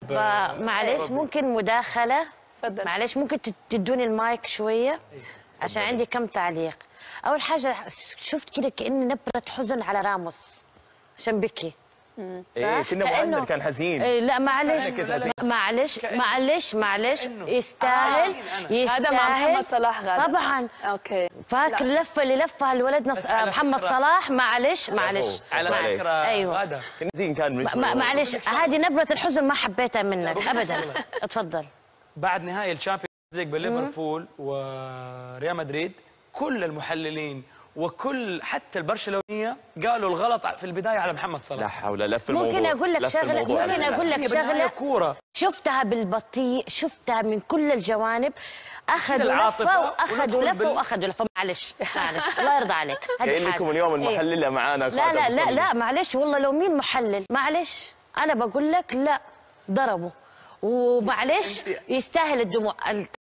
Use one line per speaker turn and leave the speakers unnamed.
معلش ممكن مداخله
تفضل.
معلش ممكن تد- تدوني المايك شويه عشان عندي كم تعليق اول حاجه شفت كده كاني نبره حزن على راموس عشان بكي
ايه كنا
كأنه-
مهند كان حزين
إيه لا معلش
كده حزين.
معلش معلش معلش يستاهل
هذا مع محمد
يستاهل
صلاح غالبا
طبعا
اوكي
فاكر اللفه اللي لفها الولد نص...
على
محمد
فكرة-
صلاح معلش معلش
على
عليك.
فكره
أيوة.
غاده
كان زين كان مش
ما- معلش هذه نبره الحزن ما حبيتها منك ابدا اتفضل
بعد نهائي الشامبيونز ليج بين ليفربول وريال مدريد كل المحللين وكل حتى البرشلونيه قالوا الغلط في البدايه على محمد
لا
صلاح
حول لف الموضوع
ممكن اقول لك
لف
شغله
الموضوع.
ممكن
لا، لا.
اقول لك
هي بالنهاية
شغله
كوره
شفتها بالبطيء شفتها من كل الجوانب اخذوا
العاطفة
لفه واخذوا
وندخل
لفه
بال-
واخذوا لفه معلش معلش الله يرضى عليك هذه
كأنكم
حاجة.
اليوم
إيه.
المحلله معانا
لا لا
فاتن
لا
مصلي.
لا معلش والله لو مين محلل معلش انا بقول لك لا ضربوا ومعلش يستاهل الدموع